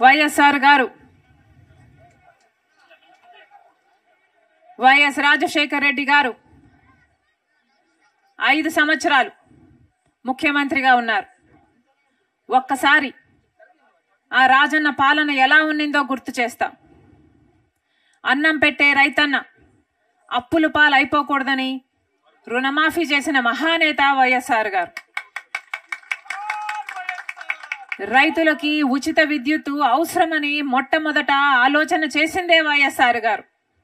వైఎస్ఆర్ గారు వైఎస్ రాజశేఖర్ రెడ్డి గారు ఐదు సంవత్సరాలు ముఖ్యమంత్రిగా ఉన్నారు ఒక్కసారి ఆ రాజన్న పాలన ఎలా ఉన్నిందో గుర్తు చేస్తాం అన్నం పెట్టే రైతన్న అప్పులు పాలు అయిపోకూడదని రుణమాఫీ చేసిన మహానేత వైఎస్ఆర్ గారు రైతులకి ఉచిత విద్యుత్తు అవసరమని మొట్టమొదట ఆలోచన చేసిందే వైఎస్ఆర్ గారు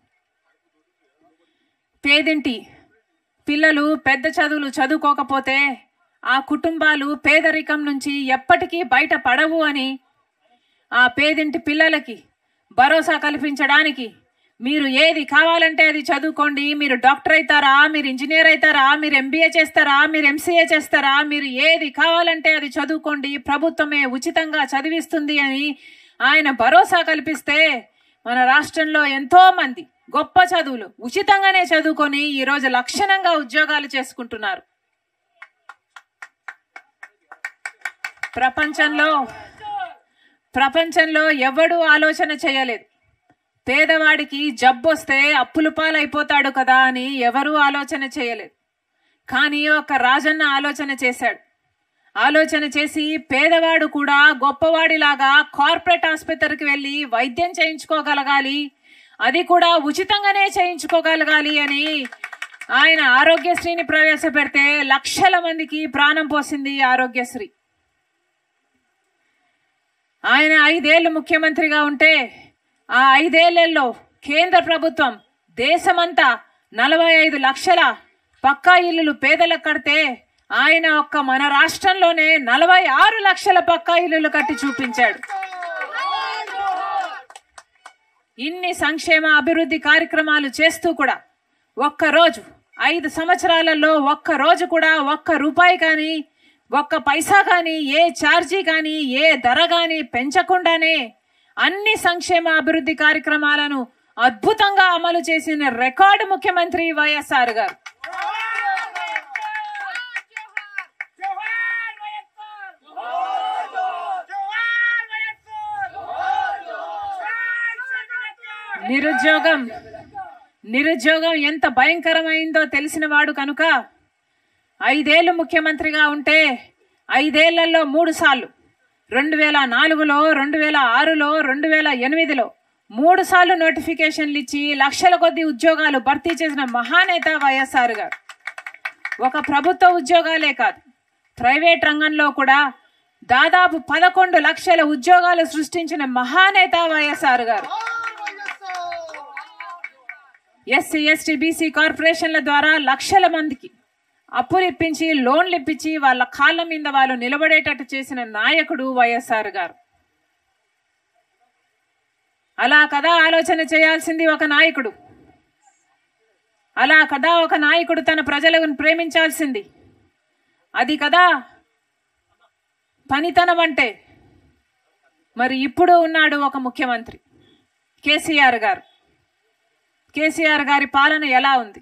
పేదింటి పిల్లలు పెద్ద చదువులు చదువుకోకపోతే ఆ కుటుంబాలు పేదరికం నుంచి ఎప్పటికీ బయట పడవు అని ఆ పేదింటి పిల్లలకి భరోసా కల్పించడానికి మీరు ఏది కావాలంటే అది చదువుకోండి మీరు డాక్టర్ అవుతారా మీరు ఇంజనీర్ అవుతారా మీరు ఎంబీఏ చేస్తారా మీరు ఎంసీఏ చేస్తారా మీరు ఏది కావాలంటే అది చదువుకోండి ప్రభుత్వమే ఉచితంగా చదివిస్తుంది అని ఆయన భరోసా కల్పిస్తే మన రాష్ట్రంలో ఎంతో మంది గొప్ప చదువులు ఉచితంగానే చదువుకొని ఈరోజు లక్షణంగా ఉద్యోగాలు చేసుకుంటున్నారు ప్రపంచంలో ప్రపంచంలో ఎవడూ ఆలోచన చేయలేదు పేదవాడికి జబ్బొస్తే అప్పుల పాలైపోతాడు కదా అని ఎవరూ ఆలోచన చేయలేదు కానీ ఒక రాజన్న ఆలోచన చేశాడు ఆలోచన చేసి పేదవాడు కూడా గొప్పవాడిలాగా కార్పొరేట్ ఆసుపత్రికి వెళ్ళి వైద్యం చేయించుకోగలగాలి అది కూడా ఉచితంగానే చేయించుకోగలగాలి అని ఆయన ఆరోగ్యశ్రీని ప్రవేశపెడితే లక్షల మందికి ప్రాణం పోసింది ఆరోగ్యశ్రీ ఆయన ఐదేళ్లు ముఖ్యమంత్రిగా ఉంటే ఆ ఐదేళ్లలో కేంద్ర ప్రభుత్వం దేశమంతా నలభై ఐదు లక్షల పక్కా ఇల్లులు పేదలకు కడితే ఆయన ఒక్క మన రాష్ట్రంలోనే నలభై ఆరు లక్షల పక్కా ఇల్లులు కట్టి చూపించాడు ఇన్ని సంక్షేమ అభివృద్ధి కార్యక్రమాలు చేస్తూ కూడా ఒక్క రోజు ఐదు సంవత్సరాలలో ఒక్క రోజు కూడా ఒక్క రూపాయి కానీ ఒక్క పైసా కానీ ఏ ఛార్జీ కానీ ఏ ధర కానీ పెంచకుండానే అన్ని సంక్షేమ అభివృద్ధి కార్యక్రమాలను అద్భుతంగా అమలు చేసిన రికార్డు ముఖ్యమంత్రి వైఎస్ఆర్ గారు జోహార్ వైఎస్ఆర్ జోహార్ జోహార్ వైఎస్ఆర్ జోహార్ నిరుద్యోగం నిరుద్యోగం ఎంత భయంకరమైందో తెలిసిన వాడు కనుక ఐదేళ్లు ముఖ్యమంత్రిగా ఉంటే ఐదేళ్లలో మూడు సార్లు రెండు వేల నాలుగులో రెండు వేల ఆరులో రెండు వేల ఎనిమిదిలో మూడు సార్లు నోటిఫికేషన్లు ఇచ్చి లక్షల కొద్ది ఉద్యోగాలు భర్తీ చేసిన మహానేత వైఎస్ఆర్ గారు ఒక ప్రభుత్వ ఉద్యోగాలే కాదు ప్రైవేట్ రంగంలో కూడా దాదాపు పదకొండు లక్షల ఉద్యోగాలు సృష్టించిన మహానేత వైఎస్ఆర్ గారు ఎస్సీ ఎస్టీ బీసీ కార్పొరేషన్ల ద్వారా లక్షల మందికి అప్పులు ఇప్పించి లోన్లు ఇప్పించి వాళ్ళ కాళ్ళ మీద వాళ్ళు నిలబడేటట్టు చేసిన నాయకుడు వైఎస్ఆర్ గారు అలా కదా ఆలోచన చేయాల్సింది ఒక నాయకుడు అలా కదా ఒక నాయకుడు తన ప్రజలను ప్రేమించాల్సింది అది కదా పనితనం అంటే మరి ఇప్పుడు ఉన్నాడు ఒక ముఖ్యమంత్రి కేసీఆర్ గారు కేసీఆర్ గారి పాలన ఎలా ఉంది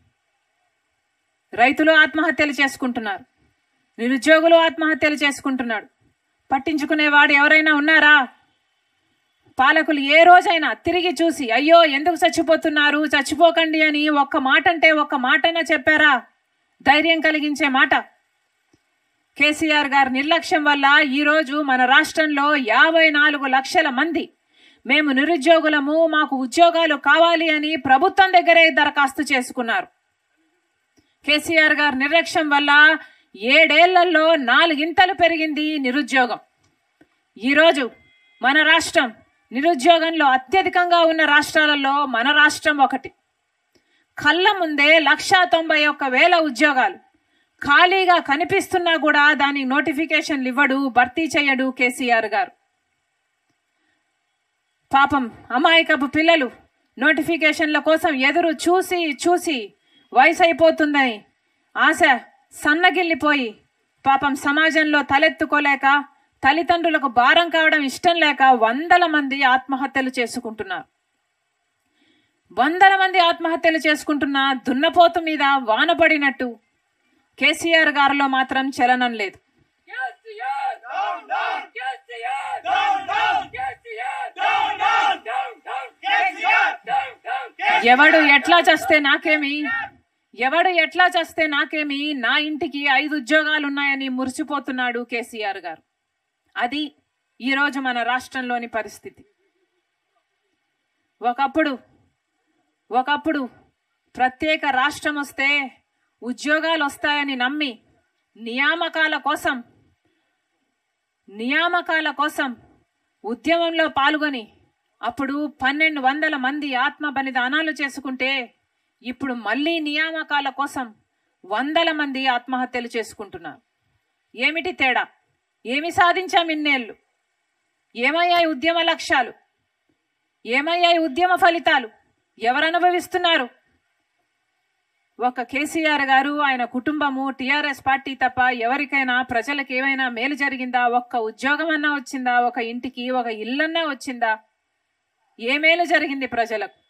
రైతులు ఆత్మహత్యలు చేసుకుంటున్నారు నిరుద్యోగులు ఆత్మహత్యలు చేసుకుంటున్నాడు పట్టించుకునేవాడు ఎవరైనా ఉన్నారా పాలకులు ఏ రోజైనా తిరిగి చూసి అయ్యో ఎందుకు చచ్చిపోతున్నారు చచ్చిపోకండి అని ఒక్క మాట అంటే ఒక్క మాటైనా చెప్పారా ధైర్యం కలిగించే మాట కేసీఆర్ గారి నిర్లక్ష్యం వల్ల ఈరోజు మన రాష్ట్రంలో యాభై నాలుగు లక్షల మంది మేము నిరుద్యోగులము మాకు ఉద్యోగాలు కావాలి అని ప్రభుత్వం దగ్గరే దరఖాస్తు చేసుకున్నారు కేసీఆర్ గారి నిర్లక్ష్యం వల్ల ఏడేళ్లలో నాలుగింతలు పెరిగింది నిరుద్యోగం ఈరోజు మన రాష్ట్రం నిరుద్యోగంలో అత్యధికంగా ఉన్న రాష్ట్రాలలో మన రాష్ట్రం ఒకటి కళ్ళ ముందే లక్షా తొంభై ఒక్క వేల ఉద్యోగాలు ఖాళీగా కనిపిస్తున్నా కూడా దానికి నోటిఫికేషన్లు ఇవ్వడు భర్తీ చేయడు కేసీఆర్ గారు పాపం అమాయకపు పిల్లలు నోటిఫికేషన్ల కోసం ఎదురు చూసి చూసి వయసు అయిపోతుందని ఆశ సన్నగిల్లిపోయి పాపం సమాజంలో తలెత్తుకోలేక తల్లిదండ్రులకు భారం కావడం ఇష్టం లేక వందల మంది ఆత్మహత్యలు చేసుకుంటున్నారు వందల మంది ఆత్మహత్యలు చేసుకుంటున్న దున్నపోతు మీద వాన పడినట్టు కేసీఆర్ గారిలో మాత్రం చలనం లేదు KCR down down KCR down down KCR ఎవడు ఎట్లా చేస్తే నాకేమి ఎవడు ఎట్లా చేస్తే నాకేమి నా ఇంటికి ఐదు ఉద్యోగాలు ఉన్నాయని మురిసిపోతున్నాడు కేసీఆర్ గారు అది ఈరోజు మన రాష్ట్రంలోని పరిస్థితి ఒకప్పుడు ఒకప్పుడు ప్రత్యేక రాష్ట్రం వస్తే ఉద్యోగాలు వస్తాయని నమ్మి నియామకాల కోసం నియామకాల కోసం ఉద్యమంలో పాల్గొని అప్పుడు పన్నెండు వందల మంది ఆత్మ బలిదానాలు చేసుకుంటే ఇప్పుడు మళ్ళీ నియామకాల కోసం వందల మంది ఆత్మహత్యలు చేసుకుంటున్నారు ఏమిటి తేడా ఏమి సాధించాం ఇన్నేళ్ళు ఏమయ్యాయి ఉద్యమ లక్ష్యాలు ఏమయ్యాయి ఉద్యమ ఫలితాలు ఎవరు అనుభవిస్తున్నారు ఒక కేసీఆర్ గారు ఆయన కుటుంబము టిఆర్ఎస్ పార్టీ తప్ప ఎవరికైనా ప్రజలకు ఏమైనా మేలు జరిగిందా ఒక్క ఉద్యోగం అన్నా వచ్చిందా ఒక ఇంటికి ఒక ఇల్లన్నా వచ్చిందా ఏ మేలు జరిగింది ప్రజలకు